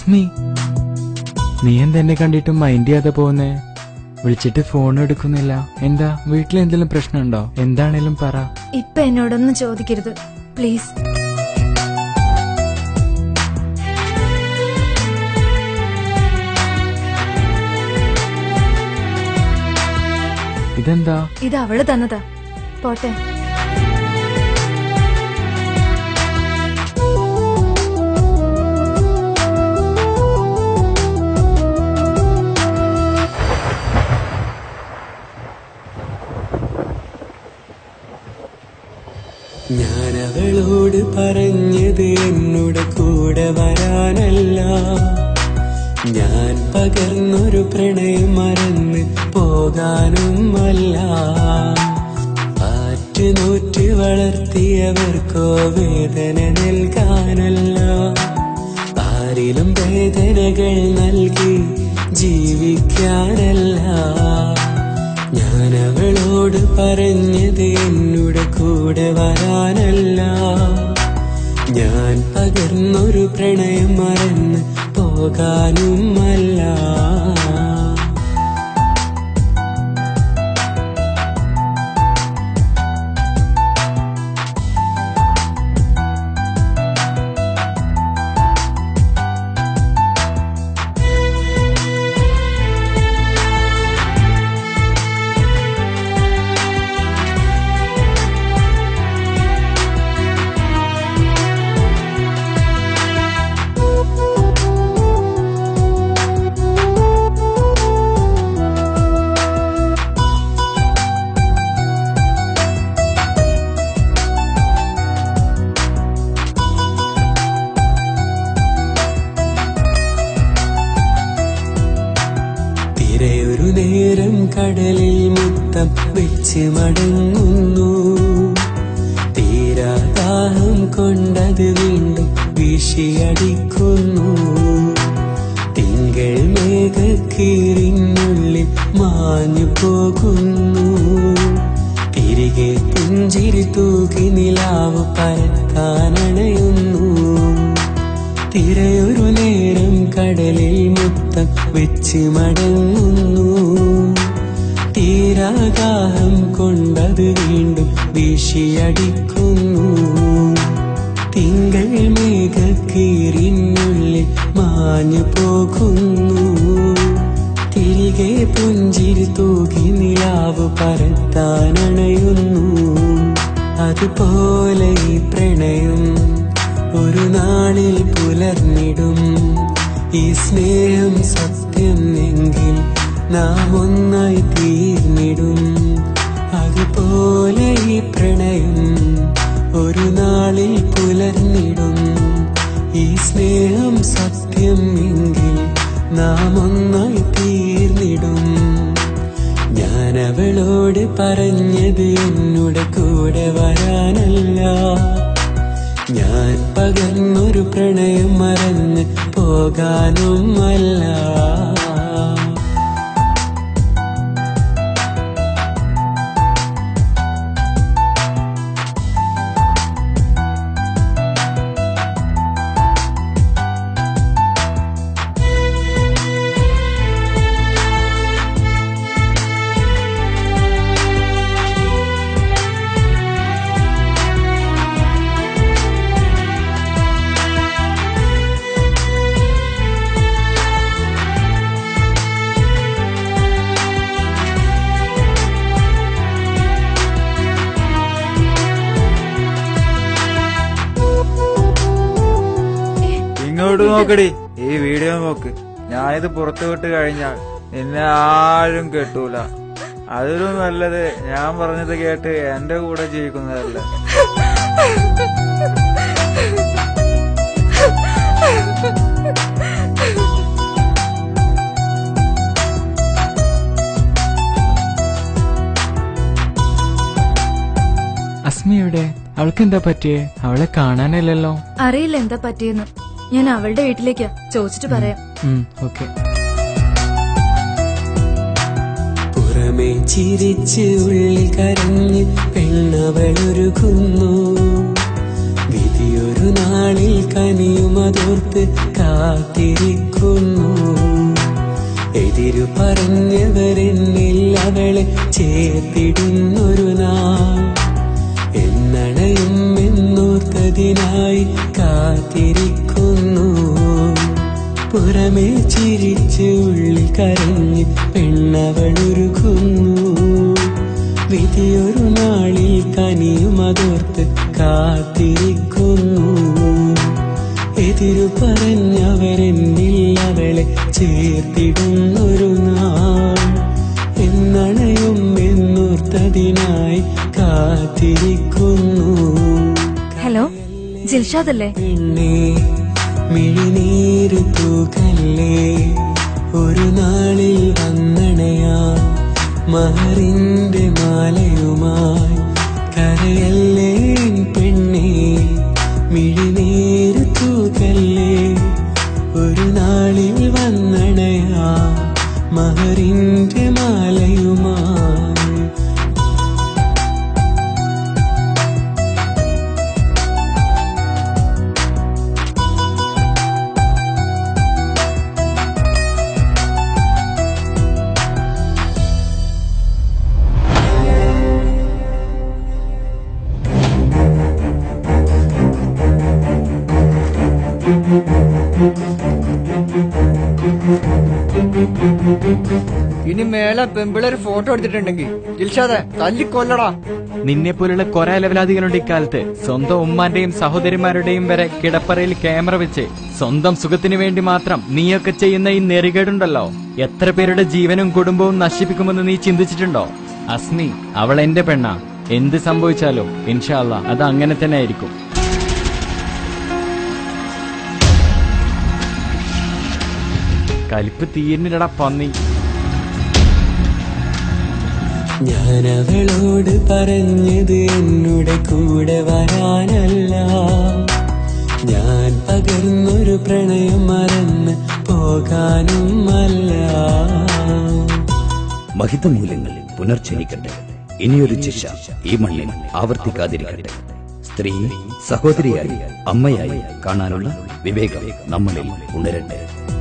അസ്മി നീ എന്താ എന്നെ കണ്ടിട്ടും മൈൻഡ് ചെയ്യാതെ പോകുന്നേ വിളിച്ചിട്ട് ഫോൺ എടുക്കുന്നില്ല എന്താ വീട്ടിൽ എന്തെങ്കിലും പ്രശ്നമുണ്ടോ എന്താണേലും പറ ഇപ്പൊ എന്നോടൊന്നും ചോദിക്കരുത് പ്ലീസ് ഇതെന്താ ഇത് അവള് തന്നതാ പോട്ടെ ഞാൻ അവളോട് പറഞ്ഞത് എന്നോട് കൂടെ വരാനല്ല ഞാൻ പകർന്നൊരു പ്രണയം മറന്ന് പോകാനുമല്ല ആറ്റുനൂറ്റ് വളർത്തിയവർക്കോ വേദന നൽകാനല്ല ആരിലും വേദനകൾ നൽകി ജീവിക്കാനല്ല ഞാൻ അവളോട് പറഞ്ഞത് എന്നോട് കൂടെ വരാനല്ല ഞാൻ പകർന്നൊരു പ്രണയം മറന്ന് പോകാനുമല്ല തിരയൊരു നേരം കടലിൽ മുത്തം വെച്ച് മടങ്ങുന്നു തീരാദാഹം കൊണ്ടത് വീണ്ടും വീശിയടിക്കുന്നു തിങ്കൾ മേഘക്കീറിനുള്ളിൽ മാഞ്ഞു പോകുന്നു തിരികെ പുഞ്ചിരി തൂകി നിലാവ് പരത്താനണയുന്നു തിരയൊരു നേരം കടലിൽ മുത്തം വെച്ച് മടങ്ങുന്നു തീരാദാഹം കൊണ്ടത് വീണ്ടും വീശിയടിക്കുന്നു തിങ്കൾ മേഘക്കീറിനുള്ളിൽ മാഞ്ഞു പോകുന്നു തിരികെ പുഞ്ചിരി തൂകി നിലാവ് പരത്താനണയുന്നു അതുപോലെ ഈ പ്രണയം ഒരു നാളിൽ പുലർന്നിടും ഈ സ്നേഹം സത്യം എങ്കിൽ നാം ഒന്നായി തീർന്നിടും അതുപോലെ ഈ പ്രണയം ഒരു നാളിൽ പുലർന്നിടും ഈ സ്നേഹം സത്യം എങ്കിൽ നാം ഒന്നായി തീർന്നിടും ഞാൻ അവളോട് പറഞ്ഞത് എന്നോട് കൂടെ വരാനല്ല ഞാൻ പകർന്നൊരു പ്രണയം മറന്ന് പോകാനും അല്ല ഇങ്ങോട്ട് നോക്കടി ഈ വീഡിയോ നോക്ക് ഞാനിത് പുറത്തു വിട്ട് കഴിഞ്ഞാൽ നിന്നെ ആരും കെട്ടൂല അതിലും നല്ലത് ഞാൻ പറഞ്ഞത് കേട്ട് എന്റെ കൂടെ ജീവിക്കുന്നതല്ലേ അസ്മി എവിടെ അവൾക്ക് എന്താ പറ്റിയേ അവളെ കാണാനില്ലല്ലോ അറിയില്ല എന്താ പറ്റിയെന്ന് ഞാൻ അവളുടെ വീട്ടിലേക്കാ ചോദിച്ചിട്ട് പറയാം ഓക്കെ പുറമേ ചിരിച്ച് ഉള്ളിൽ കരഞ്ഞ് പെണ്ണവളൊരുക്കുന്നു വിധി വിധിയൊരു നാളിൽ കനിയുമതോർത്ത് കാത്തിരിക്കുന്നു എതിരു പറഞ്ഞവരെന്നിൽ അവളെ ചേർത്തിടുന്നൊരു നാൾ എന്നണയും എന്നോർത്തതിനായി കാത്തിരിക്കുന്നു പുറമേ ചിരിച്ച് ഉള്ളിൽ കരഞ്ഞ് പെണ്ണവളുരുക്കുന്നു വിധിയൊരു നാളിൽ കനിയുമതോർത്ത് കാത്തിരിക്കുന്നു എതിരു പറഞ്ഞവരെന്നിൽ അവളെ ചേർത്തിടുന്നൊരു നാൾ എന്നണയും എന്നോർത്തതിനായി കാത്തിരിക്കുന്നു ഹലോ ജിൽഷാദ് അല്ലേ പെണ്ണേ മിഴിനീര് തൂക്കല്ലേ ഒരു നാളിൽ വന്നണയാ മഹറിന്റെ മാലയുമായി കരയല്ലേ എൻ പെണ്ണേ മിഴിനീര് തൂക്കല്ലേ ഒരു നാളിൽ വന്നണയാ മഹറിന്റെ മാലയുമായി ഇനി മേലെ പെമ്പിളൊരു ഫോട്ടോ എടുത്തിട്ടുണ്ടെങ്കിൽ ദിൽഷാദെ തല്ലിക്കൊല്ലടാ നിന്നെ പോലുള്ള കുറെ ലെവലാധികളുണ്ട് ഇക്കാലത്ത് സ്വന്തം ഉമ്മാന്റെയും സഹോദരിമാരുടെയും വരെ കിടപ്പറയിൽ ക്യാമറ വെച്ച് സ്വന്തം സുഖത്തിന് വേണ്ടി മാത്രം നീയൊക്കെ ചെയ്യുന്ന ഈ നെറികേടുണ്ടല്ലോ എത്ര പേരുടെ ജീവനും കുടുംബവും നശിപ്പിക്കുമെന്ന് നീ ചിന്തിച്ചിട്ടുണ്ടോ അസ്മി അവൾ എന്റെ പെണ്ണാ എന്ത് സംഭവിച്ചാലും ഇൻഷാല്ല അത് അങ്ങനെ തന്നെ ആയിരിക്കും കലിപ്പ് തീരിനിടടാ പന്നി ഞാനവളോട് പറഞ്ഞത് എന്നുടെ കൂടെ വരാനല്ല ഞാൻ പകർന്നൊരു പ്രണയം മറന്ന് പോകാനും അല്ല മഹിതമൂല്യങ്ങൾ പുനർജനിക്കട്ടെ ഇനിയൊരു ശിക്ഷ ഈ മണ്ണിൽ ആവർത്തിക്കാതിരിക്കട്ടെ സ്ത്രീ സഹോദരിയായി അമ്മയായി കാണാനുള്ള വിവേകം നമ്മളിൽ ഉണരട്ടെ